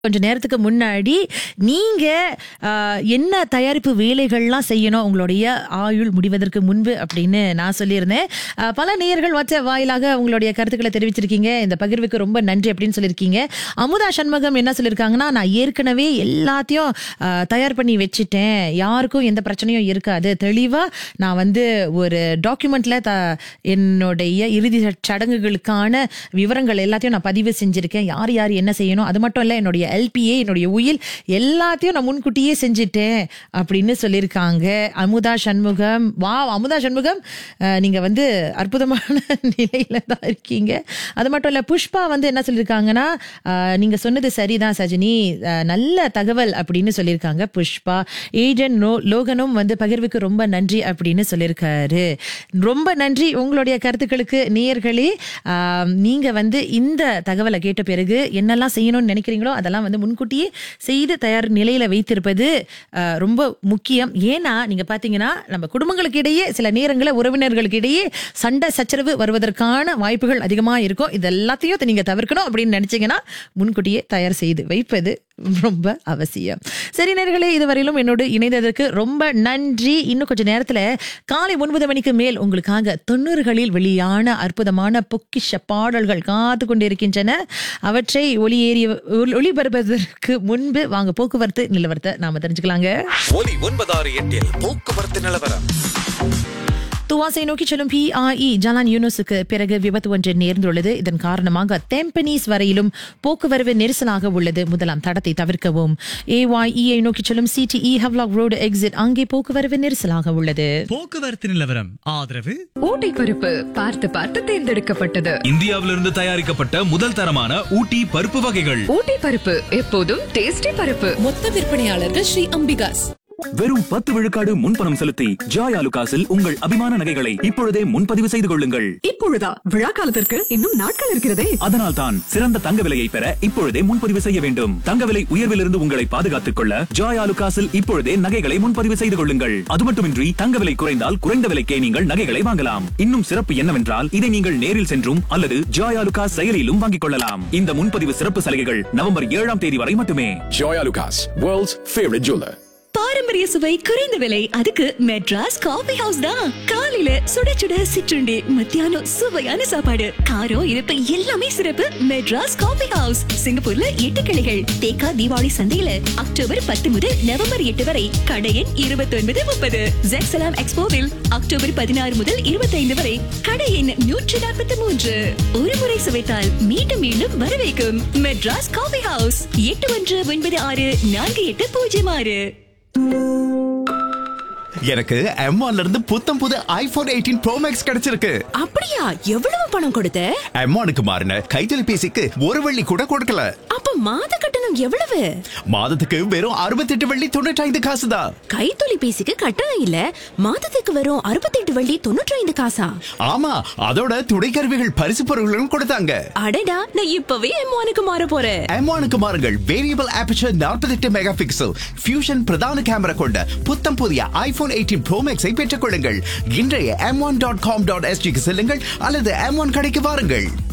கொஞ்ச நேரத்துக்கு முன்னாடி நீங்க ஆஹ், என்ன தயாரிப்பு வேலைகள்லாம் செய்யணும் உங்களுடைய ஆயுள் முடிவதற்கு முன்பு அப்படின்னு நான் சொல்லியிருந்தேன் ஆஹ், பல நேயர்கள் வாட்ஸ்அப் வாயிலாக உங்களுடைய கருத்துக்களை தெரிவிச்சிருக்கீங்க இந்த பகிர்வுக்கு ரொம்ப நன்றி அப்படின்னு சொல்லியிருக்கீங்க அமுதா சண்முகம் என்ன சொல்லியிருக்காங்கன்னா நான் ஏற்கனவே எல்லாத்தையும் ஆஹ், தயார் பண்ணி வச்சுட்டேன் யாருக்கும் எந்த பிரச்சனையும் இருக்காது தெளிவா நான் வந்து ஒரு டாக்குமெண்ட்ல த என்னுடைய இறுதி சடங்குகளுக்கான விவரங்கள் எல்லாத்தையும் நான் பதிவு செஞ்சிருக்கேன் யார் யார் என்ன செய்யணும் அது மட்டும் இல்ல என்னுடைய எல்பிஏ என்னுடைய உயில் எல்லாத்தையும் நான் முன்கூட்டியே செஞ்சுட்டேன் அப்படின்னு சொல்லியிருக்காங்க அமுதா சண்முகம் வா அமுதா சண்முகம் அஹ், நீங்க வந்து அற்புதமான நிலையில தான் இருக்கீங்க அது மட்டும் இல்ல புஷ்பா வந்து என்ன சொல்லியிருக்காங்கன்னா அஹ், நீங்க சொன்னது சரிதான் சஜினி அஹ், நல்ல தகவல் அப்படின்னு சொல்லியிருக்காங்க புஷ்பா ஏஜென்ட் நோ லோகனும் வந்து பகிர்வுக்கு ரொம்ப நன்றி அப்படின்னு சொல்லியிருக்காரு ரொம்ப நன்றி உங்களுடைய கருத்துக்களுக்கு நேயர்களே ஆம், நீங்க வந்து இந்த தகவலை கேட்ட பிறகு என்னெல்லாம் செய்யணும்னு நினைக்கிறீங்களோ அதெல்லாம் வந்து முன்கூட்டியே செய்து தயார் நிலையில வைத்திருப்பது ஆ, ரொம்ப முக்கியம் ஏன்னா நீங்க பாத்தீங்கன்னா நம்ம குடும்பங்களுக்கு இடையே சில நேரங்களில் உறவினர்களுக்கு இடையே சண்டை சச்சரவு வருவதற்கான வாய்ப்புகள் அதிகமா இருக்கும் இது எல்லாத்தையும் நீங்க தவிர்க்கணும் அப்படின்னு நினைச்சீங்கன்னா முன்கூட்டியே தயார் செய்து வைப்பது ரொம்ப அவசியம் சரி நேர்களே இதுவரையிலும் என்னோடு இணைந்ததற்கு ரொம்ப நன்றி இன்னும் கொஞ்ச நேரத்துல காலை ஒன்பது மணிக்கு மேல் உங்களுக்காக தொண்ணூறுகளில் வெளியான அற்புதமான பொக்கிஷ பாடல்கள் காத்து கொண்டிருக்கின்றன அவற்றை ஒளியேறிய ஒளி- ஒளிபரப்புவதற்கு முன்பு வாங்க போக்குவரத்து நிலவரத்தை நாம தெரிஞ்சுக்கலாங்க ஒலி ஒன்பதாறு எட்டில் போக்குவரத்து நிலவரம் துவாசை நோக்கி செல்லும் பிஐஇ ஜலான் யூனுஸுக்கு பிறகு விபத்து ஒன்று நேர்ந்துள்ளது இதன் காரணமாக தெம்பனீஸ் வரையிலும் போக்குவரவு நெரிசலாக உள்ளது முதலாம் தடத்தை தவிர்க்கவும் ஏஒய்இஐ நோக்கி செல்லும் சிடிஇ ஹவ்லாக் ரோடு எக்ஸிட் அங்கே போக்குவரவு நெரிசலாக உள்ளது போக்குவரத்து நிலவரம் ஆதரவு ஊட்டி பருப்பு பார்த்து பார்த்து தேர்ந்தெடுக்கப்பட்டது இந்தியாவிலிருந்து தயாரிக்கப்பட்ட முதல் தரமான ஊட்டி பருப்பு வகைகள் ஊட்டி பருப்பு எப்போதும் டேஸ்டி பருப்பு மொத்த விற்பனையாளர்கள் ஸ்ரீ அம்பிகாஸ் வெறும் பத்து விழுக்காடு முன்பணம் செலுத்தி ஜாய் ஆலுகாஸில் உங்கள் அபிமான நகைகளை இப்பொழுதே முன்பதிவு செய்து கொள்ளுங்கள் இப்பொழுதா விழா காலத்திற்கு இன்னும் நாட்கள் இருக்கிறதே அதனால் தான் சிறந்த தங்க விலையை பெற இப்பொழுதே முன்பதிவு செய்ய வேண்டும் தங்க விலை உயர்விலிருந்து உங்களை பாதுகாத்துக் கொள்ள ஜாய் ஆலுகாஸில் இப்பொழுதே நகைகளை முன்பதிவு செய்து கொள்ளுங்கள் அது மட்டுமின்றி தங்க விலை குறைந்தால் குறைந்த விலைக்கே நீங்கள் நகைகளை வாங்கலாம் இன்னும் சிறப்பு என்னவென்றால் இதை நீங்கள் நேரில் சென்றும் அல்லது ஜாய் ஆலுகாஸ் செயலிலும் வாங்கிக் கொள்ளலாம் இந்த முன்பதிவு சிறப்பு சலுகைகள் நவம்பர் ஏழாம் தேதி வரை மட்டுமே Joya Lucas, world's favorite jeweler. பாரம்பரிய சுவை குறைந்த விலை அதுக்கு மெட்ராஸ் காபி ஹவுஸ் தான் காலையில சுட சுட சிற்றுண்டி மத்தியானம் சுவையான சாப்பாடு காரம் இனிப்பு எல்லாமே சிறப்பு மெட்ராஸ் காபி ஹவுஸ் சிங்கப்பூர்ல எட்டு கிளைகள் தேக்கா தீபாவளி சந்தையில அக்டோபர் பத்து முதல் நவம்பர் எட்டு வரை கடை எண் இருபத்தி ஒன்பது முப்பது ஜெக்சலாம் எக்ஸ்போவில் அக்டோபர் பதினாறு முதல் இருபத்தி ஐந்து வரை கடை எண் நூற்றி நாற்பத்தி மூன்று ஒரு முறை சுவைத்தால் மீண்டும் மீண்டும் வரவேற்கும் மெட்ராஸ் காபி ஹவுஸ் எட்டு ஒன்று ஒன்பது ஆறு நான்கு எட்டு பூஜ்ஜியம் ஆறு எனக்கு M1 ல இருந்து புத்தம் புது ஐபோன் எயிட்டீன் ப்ரோ மேக்ஸ் கிடைச்சிருக்கு அப்படியா எவ்வளவு பணம் கொடுத்த M1க்கு மாறின கைத்தொலைபேசிக்கு ஒரு வெள்ளி கூட கொடுக்கல அப்ப மாத கட்டணம் எவ்வளவு மாதத்துக்கு வெறும் அறுபத்தெட்டு வெள்ளி தொண்ணூற்றி ஐந்து காசு தான் கைத்தொலைபேசிக்கு கட்டணம் இல்ல மாதத்துக்கு வரும் அறுபத்தெட்டு வள்ளி தொண்ணூற்றி ஐந்து காசா ஆமா அதோட துணைக்கருவிகள் பரிசு பொருட்களும் கொடுத்தாங்க அடடா நான் இப்பவே எம்மானுக்கு மாற போறேன் M1க்கு மாறுங்கள் variable aperture 48 megapixel fusion பிரதான கேமரா கொண்ட புத்தம் புதிய ஐபோன் எயிட்டீன் ப்ரோ மேக்ஸை பெற்றுக் கொள்ளுங்கள் இன்றைய M one dot com dot எஸ்டிக்கு செல்லுங்கள் அல்லது எம் ஒன் கடைக்கு வாருங்கள்